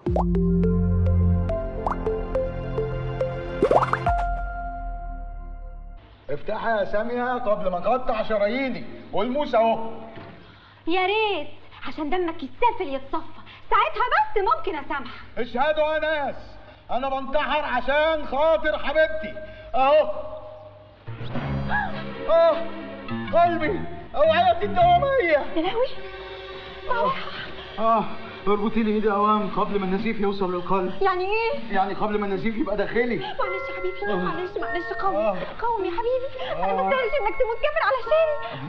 افتحها يا سامية قبل ما اقطع شراييني والموس اهو يا ريت عشان دمك يتسافل يتصفى ساعتها بس ممكن اسامحك اشهدوا يا ناس انا بنتحر عشان خاطر حبيبتي اهو اه قلبي اوعيتي الدوامية يا لهوي اه اربطي لي ايدي اوام قبل ما النزيف يوصل للقلب يعني ايه يعني قبل ما النزيف يبقى داخلي معلش يا حبيبي معلش معلش قوم آه. قوم يا حبيبي انا آه. ما استاهلش انك تموت كافر علشاني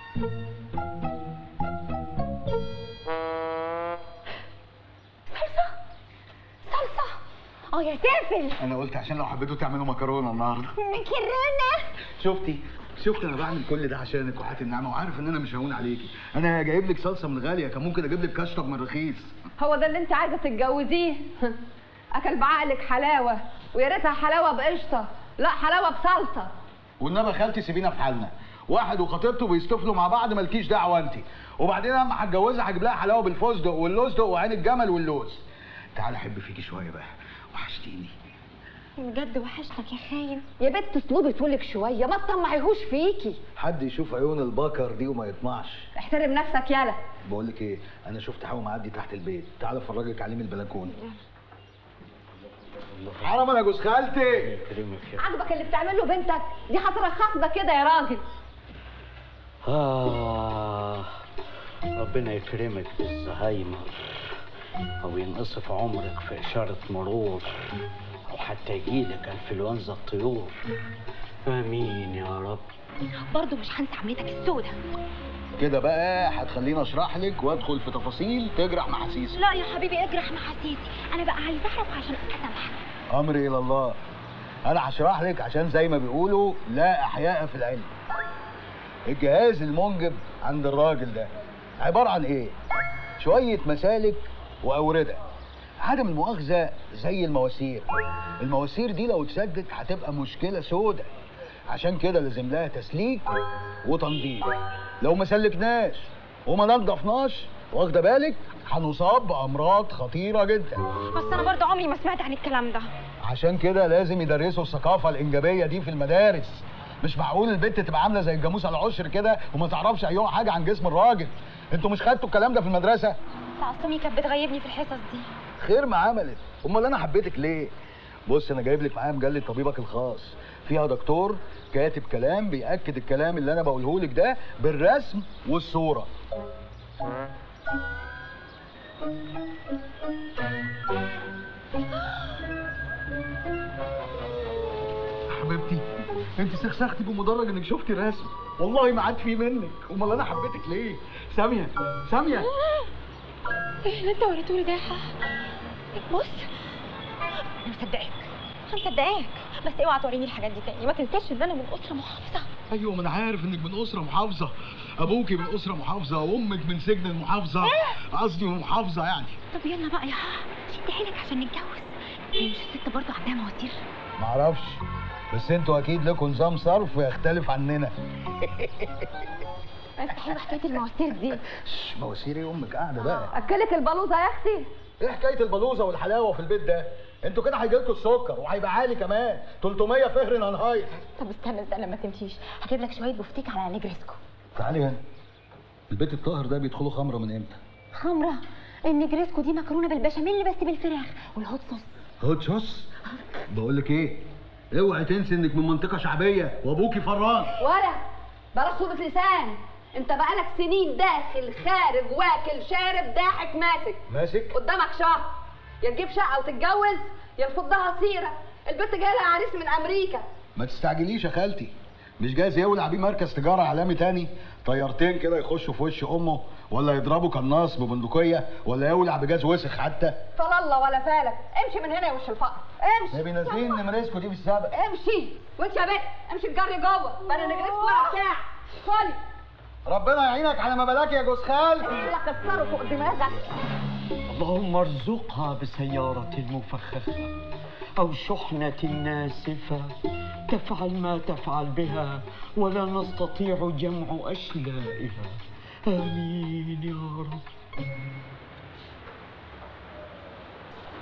صلصه صلصه اه يا سافل انا قلت عشان لو حبيتوا تعملوا مكرونه النهارده مكرونه شفتي شفت انا بعمل كل ده عشانك وحياة النعمه وعارف ان انا مش هون عليكي انا جايب لك صلصه من غاليه كان ممكن اجيب لك كشطب من رخيص هو ده اللي انت عايزه تتجوزيه اكل بعقلك حلاوه ويا ريتها حلاوه بقشطه لا حلاوه بصلصه والنبي خالتي سيبينا في حالنا واحد وخطيبته بيستفلوا مع بعض مالكيش دعوه انت وبعدين لما هتجوزها هجيب لها حلاوه بالفستق واللوزدق وعين الجمل واللوز تعالى احب فيكي شويه بقى وحشتيني بجد وحشتك يا خاين يا بنت اسلوبي طولك شويه ما تطمعيهوش فيكي حد يشوف عيون البكر دي وما يطمعش احترم نفسك يالا بقول لك ايه انا شفت حاجه معدي تحت البيت تعالى افرجك عليه من البلكونه حرام يا جوز خالتي عاجبك اللي بتعمله بنتك دي هترخص ده كده يا راجل آه ربنا يكرمك بالزهايمر أو ينقصف عمرك في إشارة مرور أو حتى يجيلك انفلونزا الطيور آمين يا رب برضه مش هنسى عملتك السودة كده بقى هتخليني اشرح لك وادخل في تفاصيل تجرح محاسيسك لا يا حبيبي اجرح محاسيسي انا بقى عايزه اعرف عشان اسامحك امري الى الله انا هشرح لك عشان زي ما بيقولوا لا احياء في العلم الجهاز المنجب عند الراجل ده عباره عن ايه شويه مسالك واورده عدم المؤاخذه زي المواسير المواسير دي لو اتسدت هتبقى مشكله سودة عشان كده لازم لها تسليك وتنظيف لو ما سلكناش وما نضفناش واخده بالك هنصاب بامراض خطيره جدا بس انا برضه عمري ما سمعت عن الكلام ده عشان كده لازم يدرسوا الثقافة الإنجابية دي في المدارس مش معقول البنت تبقى عاملة زي الجاموس على العشر كده وما تعرفش أي حاجة عن جسم الراجل انتوا مش خدتوا الكلام ده في المدرسة لا اصل امي كانت بتغيبني في الحصص دي خير ما عملت امال انا حبيتك ليه بص انا جايب لك معايا مجله طبيبك الخاص فيها دكتور كاتب كلام بياكد الكلام اللي انا بقوله لك ده بالرسم والصوره حبيبتي انت سخسختي بمدرج انك شفتي الرسم والله ما عاد في منك امال انا حبيتك ليه ساميه ساميه ايه اللي انت وريتولي ده يا حاح بص انا مصدقاك مصدقاك بس اوعى توريني الحاجات دي تاني ما تنساش ان انا من اسره محافظه ايوه ما انا عارف انك من اسره محافظه ابوكي من اسره محافظه وامك من سجن المحافظه قصدي من محافظه يعني طب يلا بقى يا حاح شد حيلك عشان نتجوز هي مش الست برضه عندها مواسير معرفش بس انتوا اكيد لكم نظام صرف يختلف عننا بس حلوه حكايه المواسير دي شش، مواسير ايه امك قاعده بقى اكلك البلوزه يا اختي ايه حكايه البلوزه والحلاوه في البيت ده انتوا كده هيجيلكوا السكر وهيبقى عالي كمان 300 فهر نهاية طب استنى استنى ما تمشيش هجيب لك شويه بفتيك على نجرسكو تعالي هنا البيت الطاهر ده بيدخلوا خمره من امتى خمره النجرسكو دي مكرونه بالبشاميل بس بالفراخ والهوت صوص هوت صوص بقول لك ايه اوعي تنسي انك من منطقه شعبيه وابوكي فران ولا بلاش صوت لسان انت بقالك سنين داخل خارج واكل شارب ضاحك ماسك ماسك قدامك شهر يا تجيب شقه وتتجوز يا تفضها سيره البنت جايه لها عريس من امريكا ما تستعجليش يا خالتي مش جايز يولع بيه مركز تجاره عالمي تاني طيارتين كده يخشوا في وش امه ولا يضربوا قناص ببندقيه ولا يولع بجاز وسخ حتى فلا الله ولا فالك امشي من هنا يا وش الفقر امشي نبي نازلين نمرسكوا دي بالسبق امشي وانت يا بنت امشي الجري جوه بلا نجريك ولا بتاع خلي ربنا يعينك على ما بلاك يا جوز خال لا كسره فوق دماغك اللهم ارزقها بسيارة مفخخة أو شحنة ناسفة تفعل ما تفعل بها ولا نستطيع جمع أشلائها آمين يا رب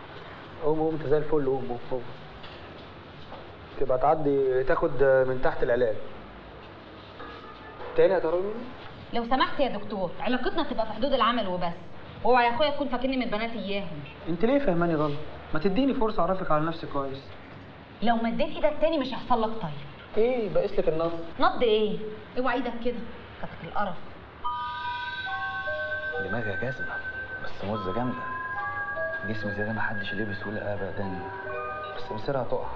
قوم قوم انت زي الفل قوم قوم قوم تبقى تعدي تاخد من تحت العلاج تاني هتهربي مني لو سمحت يا دكتور علاقتنا تبقى في حدود العمل وبس اوعى يا اخويا تكون فاكرني من بنات اياهم انت ليه فهماني غلط ما تديني فرصه اعرفك على نفسك كويس لو مديت ايدك تاني مش هيحصل لك طيب ايه بقيس لك النص نض ايه اوعى ايدك كده كتك القرف دماغي جاذبة بس مزة جامدة جسمي زي ده محدش ليه بسهولة أبدا بس مصيرها تقع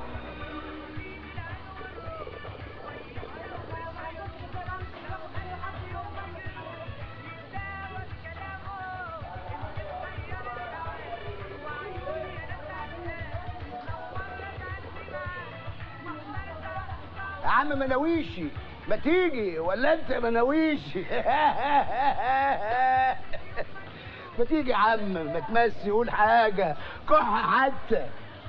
يا عم مناويشي ما تيجي ولا انت مناويشي ما تيجي يا عم ما تمسي قول حاجه كح حتى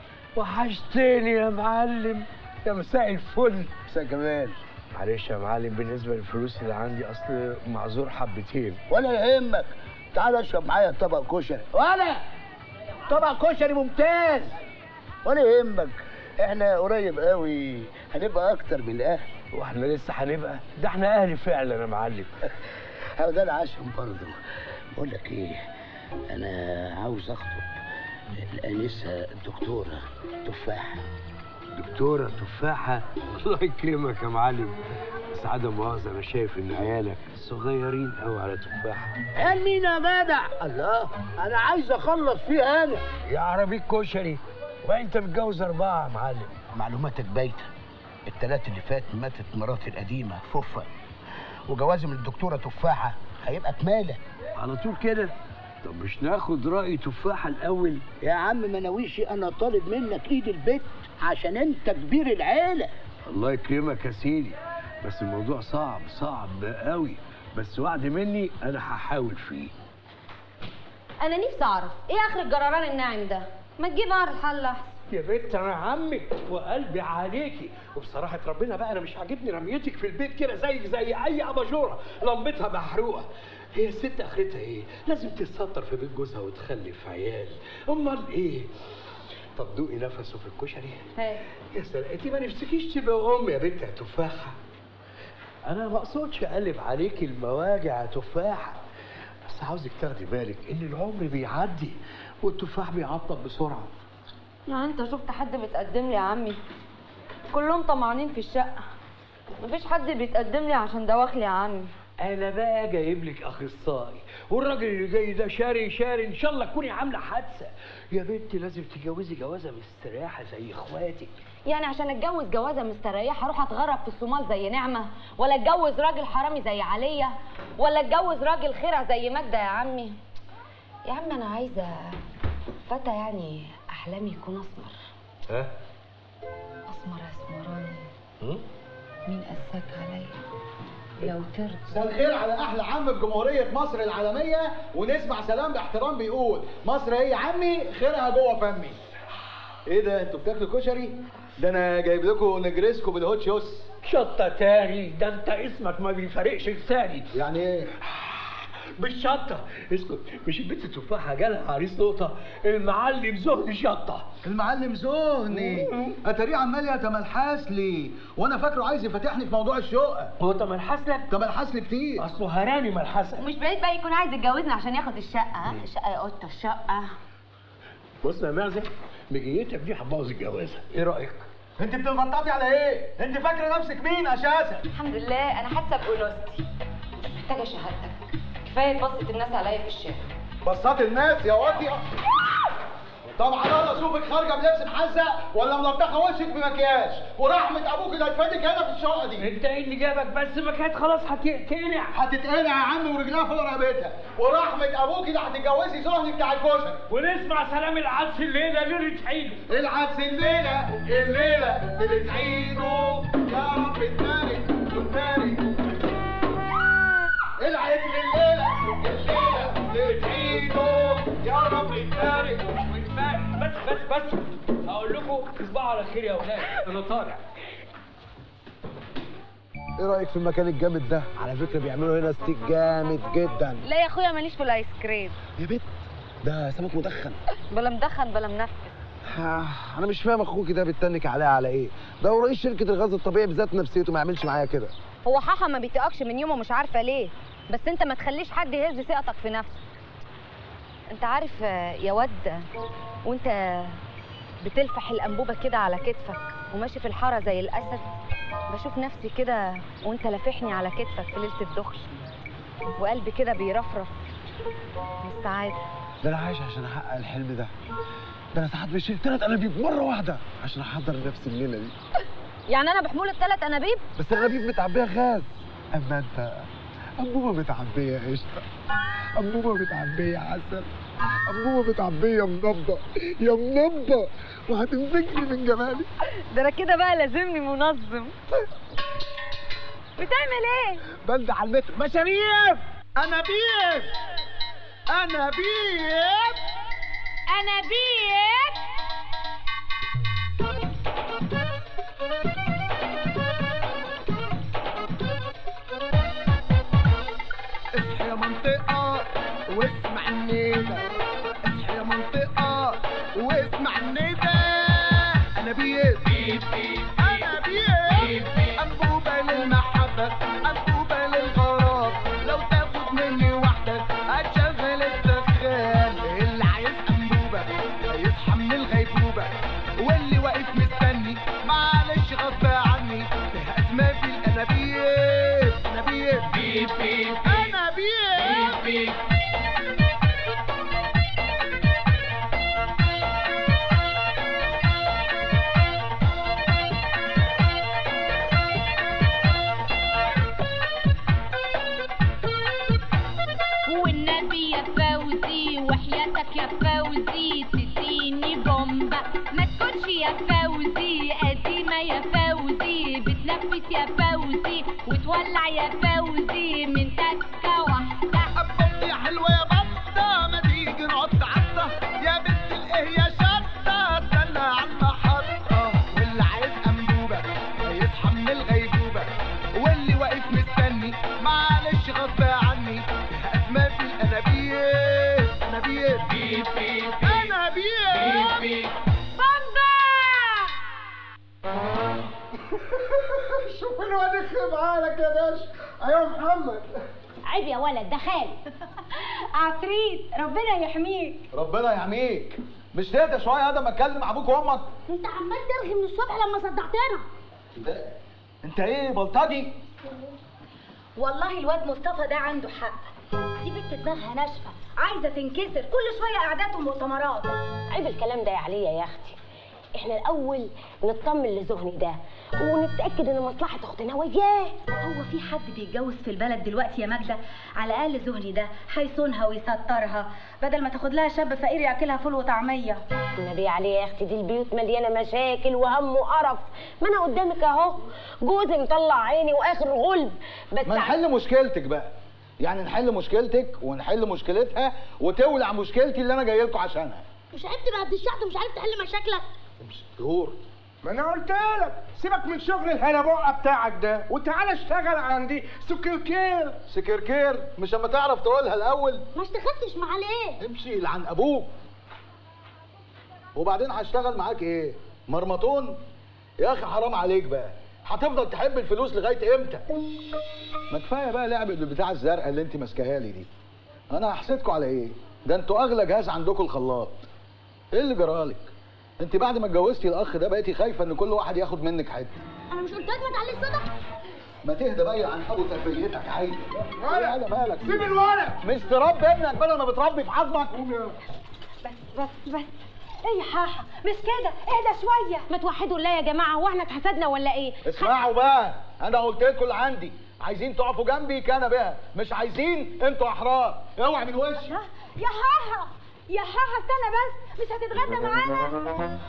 وحشتني يا معلم يا مساء الفل مساء جمال معلش يا معلم بالنسبه للفلوس اللي عندي اصل معذور حبتين ولا يهمك تعال اشرب معايا طبق كشري ولا طبق كشري ممتاز ولا يهمك احنا قريب قوي هنبقى اكتر من الاهل واحنا لسه هنبقى ده احنا اهلي فعلا يا معلم هو ده العشم برضه بقول لك ايه انا عاوز اخطب الانسه الدكتوره تفاحه دكتوره تفاحه الله يكرمك يا معلم بس عدم مؤاخذه انا شايف ان عيالك صغيرين قوي على تفاحه قال مين يا جدع الله انا عايز اخلص فيها انا يا عربيك كشري وانت متجوز اربعه يا معلم معلوماتك بايته التلات اللي فات ماتت مراتي القديمه فوفا وجوازي من الدكتوره تفاحه هيبقى كماله على طول كده طب مش ناخد راي تفاحه الاول يا عم مناويشي انا طالب منك ايد البيت عشان انت كبير العيله الله يكرمك يا سيدي بس الموضوع صعب صعب قوي بس وعد مني انا هحاول فيه انا نفسي اعرف ايه اخر الجراران الناعم ده ما تجيب قعر الحل احسن يا بنت انا عمك وقلبي عليكي وبصراحه ربنا بقى انا مش عاجبني رميتك في البيت كده زيك زي اي اباجوره لمبتها محروقه هي الست اخرتها ايه لازم تتستر في بيت جوزها وتخلف عيال امال ايه طب دوقي نفسه في الكشري هاي يا سلام انت ما نفسكيش تبقى ام يا بنت يا تفاحه انا ما اقصدش اقلب عليكي المواجع يا تفاحه بس عاوزك تاخدي بالك ان العمر بيعدي والتفاح بيعطل بسرعه يعني انت شفت حد بيتقدم لي يا عمي كلهم طمعانين في الشقه مفيش حد بيتقدم لي عشان دواخلي يا عمي انا بقى جايب لك اخصائي والراجل اللي جاي ده شاري شاري ان شاء الله تكوني عامله حادثه يا بنتي لازم تتجوزي جوازه مستريحه زي اخواتك يعني عشان اتجوز جوازه مستريحه اروح اتغرب في الصومال زي نعمه ولا اتجوز راجل حرامي زي عليا ولا اتجوز راجل خيرة زي ماجدة يا عمي يا عم انا عايزه فتى يعني احلامي يكون اسمر ها اسمر اسمراني هم؟ مين قساك عليا لو ترضى مساء الخير على احلى عم في جمهوريه مصر العالميه ونسمع سلام باحترام بيقول مصر هي عمي خيرها جوه فمي ايه ده انتوا بتاكلوا كشري ده انا جايب لكم نجريسكو بالهوت شوس شطه تاني ده انت اسمك ما بيفارقش لساني يعني ايه بالشطه اسكت مش البنت التفاحه جالها عريس نقطه المعلم زهد شطه المعلم زهني اتاريه عمال يتملحس لي وانا فاكره عايز يفتحني في موضوع الشقه هو انت ملحس لك تملحس لي كتير اصله هراني ملحسه ومش بعيد بقى يكون عايز يتجوزني عشان ياخد الشقه ها الشقه يا قطه الشقه بص يا معزه مجيتك دي هتبوظ الجوازه ايه رايك انت بتنفططي على ايه انت فاكره نفسك مين اساسا الحمد لله انا حاسه بانوثتي مش محتاجه شهادتك كفايه تبسط الناس عليا في الشارع بصات الناس يا واطيه طبعا انا اشوفك خارجه بلبس محزق ولا ملطخه وشك بمكياج ورحمه ابوك اللي هتفادك هنا في الشقه دي انت ايه اللي جابك بس ما كانت خلاص هتقتنع هتتقلع يا عم ورجلها فوق رقبتها ورحمه ابوك اللي هتتجوزي زهني بتاع الكشري ونسمع سلام العدس الليله ليله عيد العدس الليله الليله اللي تعيده يا رب تبارك وتبارك العيد الليله الليله اللي تعيده يا رب تبارك بس بس بس هقول لكم تصبحوا على خير يا اولاد انا طالع ايه رايك في المكان الجامد ده على فكره بيعملوا هنا ستيك جامد جدا لا يا اخويا ماليش في الايس كريم يا بت ده سمك مدخن بلا مدخن بلا منفس آه، انا مش فاهم اخوكي ده بيتنك عليا على ايه ده هو رئيس شركه الغاز الطبيعي بذات نفسيته ما يعملش معايا كده هو حاحة ما بيطيقكش من يومه مش عارفة ليه بس انت ما تخليش حد يهز ثقتك في نفسك انت عارف آه، يا واد وانت بتلفح الأنبوبة كده على كتفك وماشي في الحارة زي الأسد بشوف نفسي كده وانت لافحني على كتفك في ليلة الدخل وقلبي كده بيرفرف من السعادة ده انا عايش عشان احقق الحلم ده ده انا ساعات بشيل ثلاث انابيب مره واحده عشان احضر نفس الليله دي يعني أنا بحمول الثلاث أنابيب بس الانابيب متعبيه غاز اما انت انبوبه متعبيه قشطه انبوبه متعبيه عسل انبوبه متعبيه منبه يا منبه وهتمسكني من جمالي ده أنا كده بقى لازمني منظم بتعمل ايه؟ بند على المتر مشاريب انابيب انابيب أنابيب اصحى يا منطقة واسمع الندى اصحى يا منطقة واسمع الندى أنا بيت أنا بيت أنبوبة للمحبة أنبوبة للغرام لو تاخد مني واحدة هتشغل السخان اللي عايز أنبوبة هيصحى من الغيبوبة واللي واقف مستني معلش غصب عني فيها أسماء في الأنابيب أنابيب بيب بيب أنا بيب بيب والنبي يا فوزي وحياتك يا فوزي تديني بومبا ما تكونش يا فوزي قديمة يا فوزي بتنفس يا فوزي وتولع يا فوزي من تكة واحدة بط يا حلوة يا بطة ما تيجي نقط عطة يا بنت الايه يا شطة استنى على المحطة واللي عايز أنبوبة هيصحى من الغيبوبة واللي واقف مستني معلش غصب عني فيها أسماء في الأنابيب أنابيب بيب بيب أنابيب بيب شوف الواد يخرب عقلك يا باشا أيوة محمد عيب يا ولد ده خالي عفريت ربنا يحميك ربنا يحميك مش تهدى شويه هذا ما اتكلم ابوك وامك انت عمال ترغي من الصبح لما صدعتنا انت انت ايه بلطجي والله الواد مصطفى ده عنده حق دي بنت دماغها ناشفه عايزه تنكسر كل شويه قعدات ومؤتمرات عيب الكلام ده يا عليا يا اختي احنا الاول نطمن لزهني ده ونتاكد ان مصلحه اختنا وياه هو في حد بيتجوز في البلد دلوقتي يا ماجده على الاقل زهني ده هيصونها ويسترها بدل ما تاخد لها شاب فقير ياكلها فول وطعميه النبي عليه يا اختي دي البيوت مليانه مشاكل وهم وقرف ما انا قدامك اهو جوزي مطلع عيني واخر غلب بس ما نحل مشكلتك بقى يعني نحل مشكلتك ونحل مشكلتها وتولع مشكلتي اللي انا جاي لكم عشانها مش عيب تبقى قد الشحط ومش عارف تحل مشاكلك دور ما انا قلت لك سيبك من شغل الهنبقه بتاعك ده وتعالى اشتغل عندي سكركير سكركير مش اما تعرف تقولها الاول ما اشتغلتش معاه ليه امشي لعن ابوك وبعدين هشتغل معاك ايه مرمطون يا اخي حرام عليك بقى هتفضل تحب الفلوس لغايه امتى ما كفايه بقى لعبه البتاع الزرقاء اللي انت ماسكاها لي دي انا هحسدكوا على ايه ده انتوا اغلى جهاز عندكم الخلاط ايه اللي جرالك انت بعد ما اتجوزتي الاخ ده بقيتي خايفه ان كل واحد ياخد منك حته انا مش قلت لك ما تعليش صوتك ما تهدى بقى عن ابو تربيتك عادي ولا. ايه مالك سيب الولد مش تربي ابنك بدل ما بتربي في عظمك بس بس بس ايه يا حاحه مش كده اهدى شويه ما توحدوا الله يا جماعه هو احنا اتحسدنا ولا ايه اسمعوا بقى انا قلت لكم اللي عندي عايزين تقفوا جنبي كان بها مش عايزين انتوا احرار اوعى من وشي ها؟ يا حاحه يا حاحه استنى بس مش هتتغدى معانا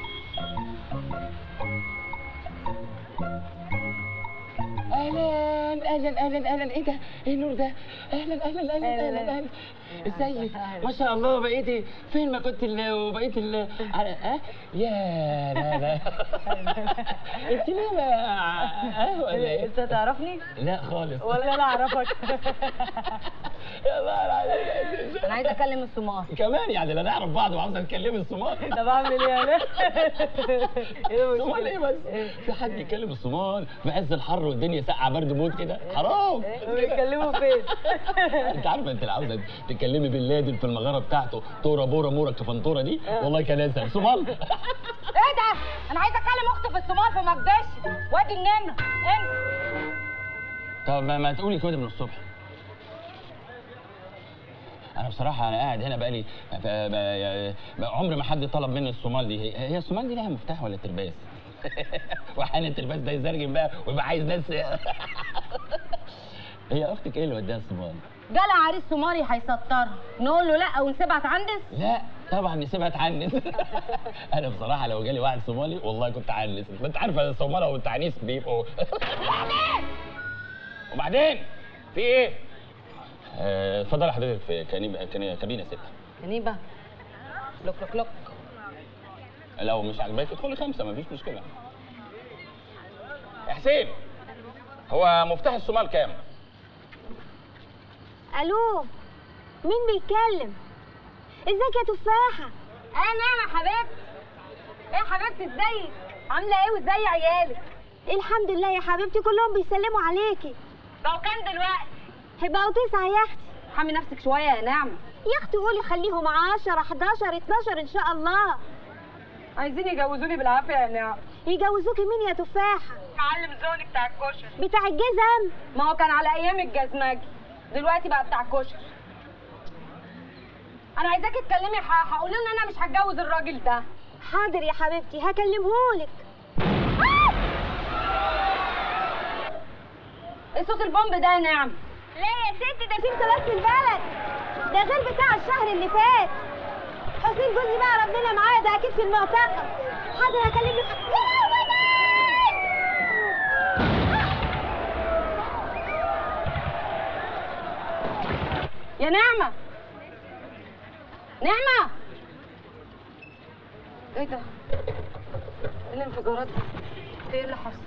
اهلا اهلا اهلا اهلا اهلا ايه ده؟ ايه النور ده؟ اهلا اهلا اهلا اهلا اهلا ازيك؟ ما شاء الله بقيتي فين ما كنت ال- وبقيت ال على- ها؟ يا لا لا انت ليه ما اه ولا ايه؟ انت تعرفني؟ لا خالص ولا انا اعرفك يا الله عليك انا عايزه اكلم الصومال كمان يعني لا نعرف بعض وعاوزه نكلم الصومال طب اعمل ايه انا؟ الصومال ايه بس؟ في حد يكلم الصومال في عز الحر والدنيا ساقعه برد موت كده حرام بيتكلموا فين؟ انت عارفه انت اللي عاوزه تكلمي بن لادن في المغاره بتاعته تورا بورا مورا كفنطوره دي والله كان اسهل صومال ايه ده؟ انا عايزه اكلم اختي في الصومال في مقدش وادي النمر انسى طب ما, ما تقولي كده من الصبح انا بصراحه انا قاعد هنا بقالي ف- ب- ب- عمر ما حد طلب مني الصومال دي هي هي الصومال دي لها مفتاح ولا ترباس واحيانا الترباس ده يزرجم بقى ويبقى عايز ناس هي اختك ايه اللي وداها الصومال جالها عريس صومالي هيسطرها نقول له لا ونسيبها تعنس لا طبعا نسيبها تعنس انا بصراحه لو جالي واحد صومالي والله كنت عنس ما انت عارفه الصومال والتعنيس بيبقوا وبعدين في ايه آه، اتفضلي حضرتك في كنيبه كني- كابينه ستة نيبه لوك لوك لوك لو مش عاجباك ادخلي خمسة مفيش مشكلة يا حسين هو مفتاح الصومال كام؟ الو مين بيتكلم ازيك يا تفاحه انا نعمه حبيبتي ايه يا حبيبتي ازيك عامله ايه وازاي عيالك الحمد لله يا حبيبتي كلهم بيسلموا عليكي بقوا كام دلوقتي هيبقوا تسعة يا اختي حمي نفسك شويه يا نعمه يا اختي قولي خليهم 10 11 12 ان شاء الله عايزين يجوزوني بالعافيه يا نعمه يجوزوكي مين يا تفاحه معلم زوني بتاع الكشري بتاع الجزم ما هو كان على ايام الجزمجي دلوقتي بقى بتاع الكشري انا عايزاكي تكلمي ح- هقول له ان انا مش هتجوز الراجل ده حاضر يا حبيبتي هكلمهولك ايه صوت البومب ده يا نعم لا يا ستي ده في انقلاب في البلد ده غير بتاع الشهر اللي فات حسين جوزي بقى ربنا معايا ده اكيد في المعتقل حاضر هكلمك يا يا نعمة نعمة ايه ده؟ ايه الانفجارات دي؟ ايه اللي حصل؟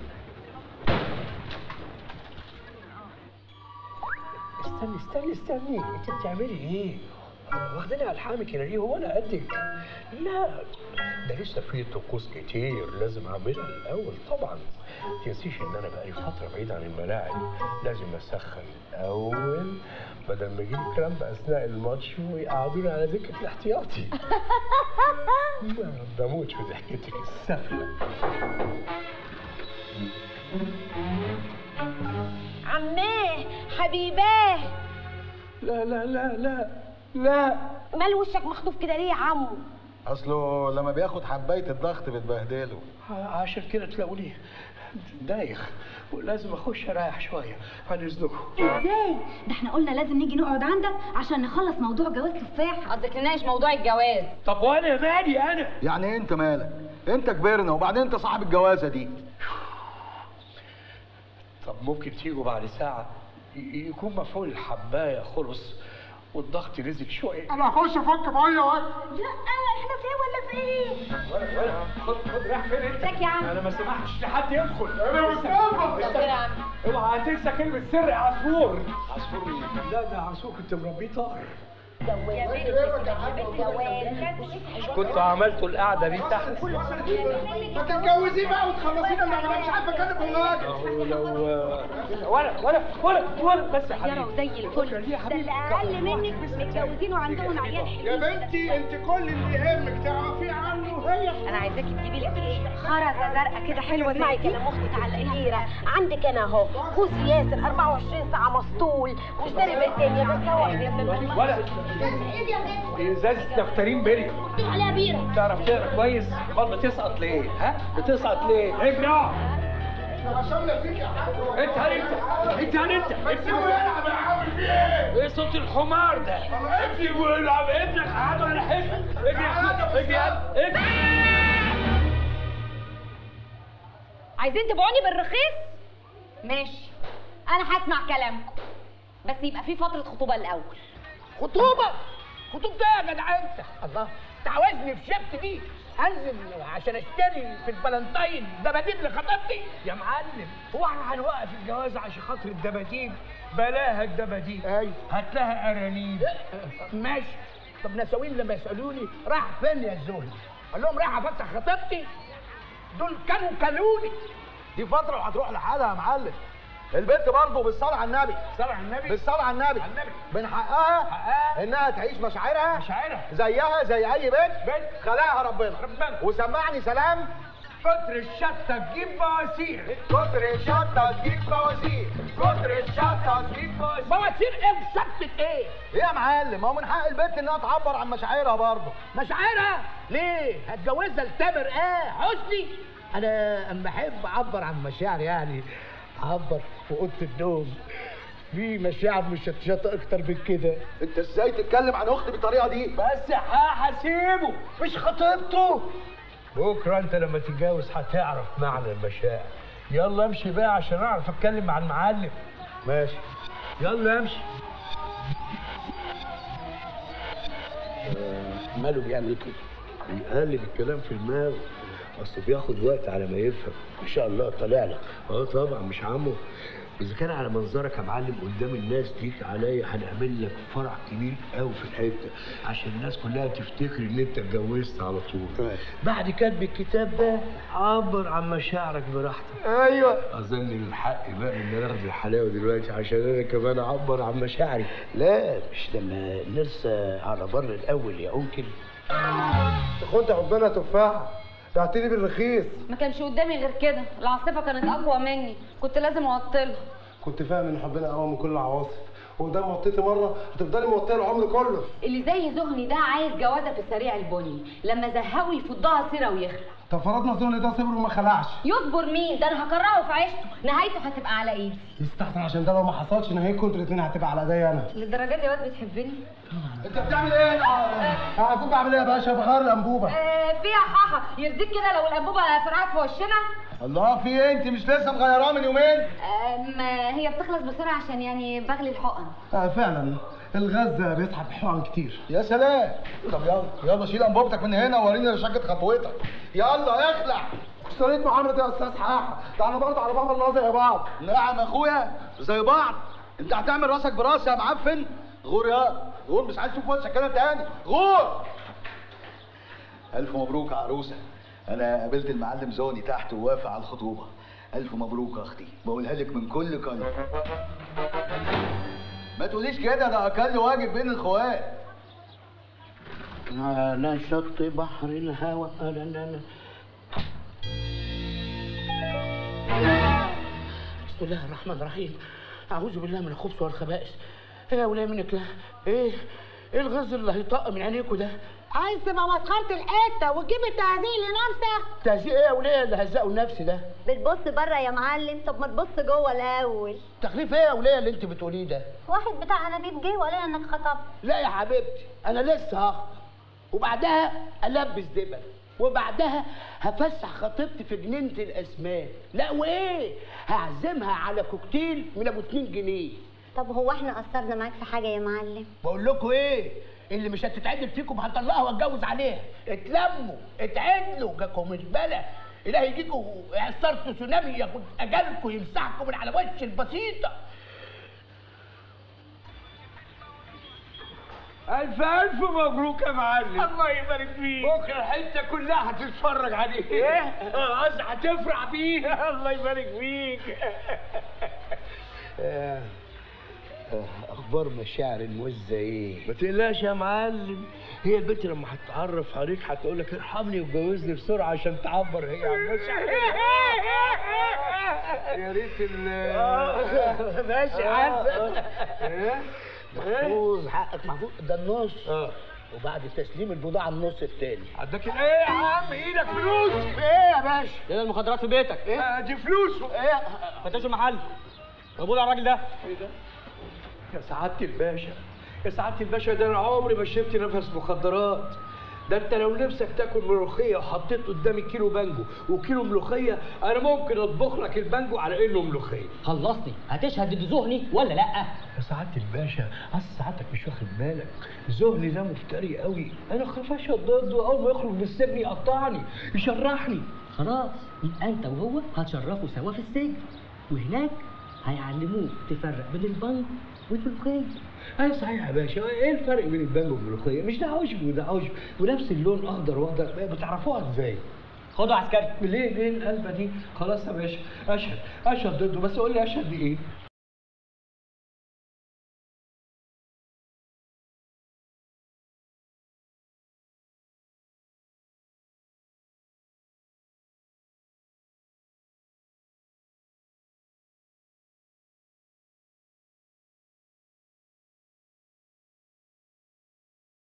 استني استني استني انت بتعملي ايه؟ واخداني على الحامي كده ليه هو انا قدك؟ لا ده لسه في طقوس كتير لازم اعملها الاول طبعا ما تنسيش ان انا بقالي فتره بعيد عن الملاعب لازم اسخن الاول بدل ما يجيلي كلام باثناء الماتش ويقعدوني على دكه الاحتياطي بموت في ضحكتك السفله عماه حبيباه لا لا لا لا لا مال وشك مخطوف كده ليه يا عمو اصله لما بياخد حبايه الضغط بتبهدله عشان كده تلاقوني دايخ ولازم اخش اريح شويه عن اذنكم ازاي؟ ده احنا قلنا لازم نيجي نقعد عندك عشان نخلص موضوع جواز تفاح قصدك نناقش موضوع الجواز طب وانا مالي انا يعني إيه انت مالك انت كبرنا وبعدين انت صاحب الجوازه دي طب ممكن تيجوا بعد ساعه ي- يكون مفعول الحبايه خلص والضغط نزل شويه انا هخش افك ميه وقت لا احنا في ايه ولا في ايه ولا ولا خد خد رايح فين انت؟ ازيك يا عم؟ انا ما سمحتش لحد يدخل انا مستغرب استنى. يا عم. اوعى تنسى كلمه سر عصفور عصفور مين؟ لا ده عصفور كنت مربيه طائر كنتوا عملتوا القعده دي تحت ما تتجوزيه بقى وتخلصينا من انا مش عارفه اكلم الراجل أهو لو ولا ولا ولا ولا بس يا حبيبي زي الفل ده اللي اقل منك متجوزين وعندهم عيال حلوين يا بنتي انت كل اللي يهمك تعرفي عنه هي انا عايزاكي تجيبي لك ايه خرزه زرقاء كده حلوه زي اسمعي دي كلام اختي تعلقيها عندك انا اهو جوزي ياسر 24 ساعه مسطول واشتري بيت تاني بس هو ولا ازازه نفترين بيريا عليها بيرة تعرف تقرا كويس امال بتسقط ليه ها بتسقط ليه اجري اقعد عشان فيك يا حاج انت هل انت انت هل انت سيبه يلعب يا عم في ايه ايه صوت الحمار ده ابني ويلعب ابنك قعدوا على حجرك اجري يا اخويا اجري يا اجري عايزين تبيعوني بالرخيص؟ ماشي انا هسمع كلامكم بس يبقى في فتره خطوبه الاول خطوبه خطوبه ايه يا جدع انت الله انت عاوزني في شبت دي انزل عشان اشتري في الفالنتاين دباديب لخطيبتي يا معلم هو احنا هنوقف الجواز عشان خاطر الدباديب بلاها الدباديب ايوه هات لها ارانيب ماشي طب نساوين لما يسالوني راح فين يا الزهري قال لهم رايح افسح خطيبتي دول كانوا كلوني دي فتره وهتروح لحالها يا معلم البنت برضه بالصلاه على النبي صلى على النبي بالصلاه على النبي على النبي. من حقها حقها. انها تعيش مشاعرها مشاعرها. زيها زي اي بنت بنت. خلقها ربنا ربنا. وسمعني سلام كتر الشطه تجيب بواسير كتر الشطه تجيب بواسير كتر الشطه تجيب بواسير بواسير ايه وشطة ايه ايه يا معلم ما هو من حق البنت انها تعبر عن مشاعرها برضه مشاعرها ليه هتجوزها لتامر ايه حسني انا اما احب اعبر عن مشاعري يعني اعبر في اوضه النوم في مشاعر مشطشطه اكتر من كده انت ازاي تتكلم عن اختي بالطريقه دي بس هحاسبه مش خطيبته بكره انت لما تتجوز هتعرف معنى المشاعر يلا امشي بقى عشان اعرف اتكلم مع المعلم ماشي يلا امشي ماله بيعمل كده بيقلب الكلام في دماغه اصله بياخد وقت على ما يفهم ما شاء الله طالع لك اه طبعا مش عمو اذا كان على منظرك يا معلم قدام الناس ليك عليا هنعمل لك فرح كبير قوي في الحته عشان الناس كلها تفتكر ان انت اتجوزت على طول بعد كتب الكتاب ده عبر عن مشاعرك براحتك ايوه اظن من حقي بقى ان انا اخد الحلاوه دلوقتي عشان انا كمان اعبر عن مشاعري لا مش لما نرسى على بر الاول يا انكل كنت ربنا تفاحه بعتني بالرخيص ما كانش قدامي غير كده العاصفه كانت اقوى مني كنت لازم اوطلها كنت فاهم ان حبنا اقوى من كل العواصف وده موطيتي مره هتفضلي موطيه العمر كله اللي زي زهني ده عايز جوازه في السريع البني لما زهقه يفضها سيره ويخلع طب فرضنا زون ده صبر وما خلعش يصبر مين ده انا هكرهه في عيشته نهايته هتبقى على ايدي يستحسن عشان ده لو ما حصلش نهايتكم انتوا الاثنين هتبقى على ايديا انا للدرجه دي يا واد بتحبني انت بتعمل ايه انا هكون بعمل ايه يا باشا بغير الانبوبه آه فيها حاحه يرضيك كده لو الانبوبه فرقعت في وشنا الله في ايه انت مش لسه مغيراه من يومين آه ما هي بتخلص بسرعه عشان يعني بغلي الحقن آه فعلا الغاز بيسحب حقن كتير يا سلام طب يلا يلا شيل انبوبتك من هنا ووريني رشاقة خطوتك يلا اخلع اشتريت معاملة يا استاذ حاحة ده احنا برضه على باب الله زي بعض نعم اخويا زي بعض انت هتعمل راسك براسي يا معفن غور يا غور مش عايز اشوف وشك كده تاني غور الف مبروك يا عروسه انا قابلت المعلم زوني تحت ووافق على الخطوبه الف مبروك يا اختي بقولها لك من كل قلب ما تقوليش كده ده اقل واجب بين الاخوات على شط بحر الهوى لا لا لا بسم الله الرحمن الرحيم اعوذ بالله من الخبث والخبائث ايه يا وليه منك لا ايه ايه الغز اللي هيطق من عينيكوا ده عايز تبقى مسخرة الحتة وتجيب التهزيق لنفسك تهزيق ايه يا وليه اللي هزقوا نفسي ده بتبص بره يا معلم طب ما تبص جوه الاول تخليف ايه يا وليه اللي انت بتقوليه ده واحد بتاع انابيب جه وقال لي انك خطبت لا يا حبيبتي انا لسه هخطب وبعدها البس دبل وبعدها هفسح خطيبتي في جنينه الاسماك لا وايه هعزمها على كوكتيل من ابو 2 جنيه طب هو احنا قصرنا معاك في حاجه يا معلم بقول لكم ايه اللي مش هتتعدل فيكم هطلقها واتجوز عليها اتلموا اتعدلوا جاكم مش بلا الهي يجيكم اعصار تسونامي ياخد اجالكم يمسحكم من على وش البسيطه ألف ألف مبروك يا معلم الله يبارك فيك بكرة الحتة كلها هتتفرج عليه إيه؟ آه، قصدي هتفرح بيه الله يبارك فيك آه، آه، اخبار مشاعر الموزه ايه ما تقلقش يا معلم هي البنت لما هتتعرف عليك هتقول لك ارحمني وجوزني بسرعه عشان تعبر هي عن مشاعرها يا ريت ال ماشي حسن محفوظ حقك محفوظ ده النص وبعد تسليم البضاعه النص التاني عندك ايه يا عم ايدك فلوس ايه يا باشا ايه المخدرات في بيتك آه، دي فلوسه ايه فتشوا المحل طب على الراجل ده ايه ده؟ يا سعادة الباشا يا سعادة الباشا ده انا عمري ما شربت نفس مخدرات ده انت لو نفسك تاكل ملوخيه وحطيت قدامي كيلو بانجو وكيلو ملوخيه انا ممكن اطبخ لك البانجو على انه ملوخيه خلصني هتشهد ضد ذهني ولا لا يا سعاده الباشا اصل سعادتك مش واخد بالك زهني ده مفتري قوي انا خاف اشهد ضده اول ما يخرج من السجن يقطعني يشرحني خلاص يبقى انت وهو هتشرفوا سوا في السجن وهناك هيعلموك تفرق بين البنك والملوخيه ايوه صحيح يا باشا ايه الفرق بين البانجو والملوخيه مش ده عشب وده عشب ونفس اللون اخضر واخضر بتعرفوها ازاي خدوا عسكري ليه ليه القلبه دي خلاص يا باشا اشهد اشهد ضده بس قول لي اشهد بايه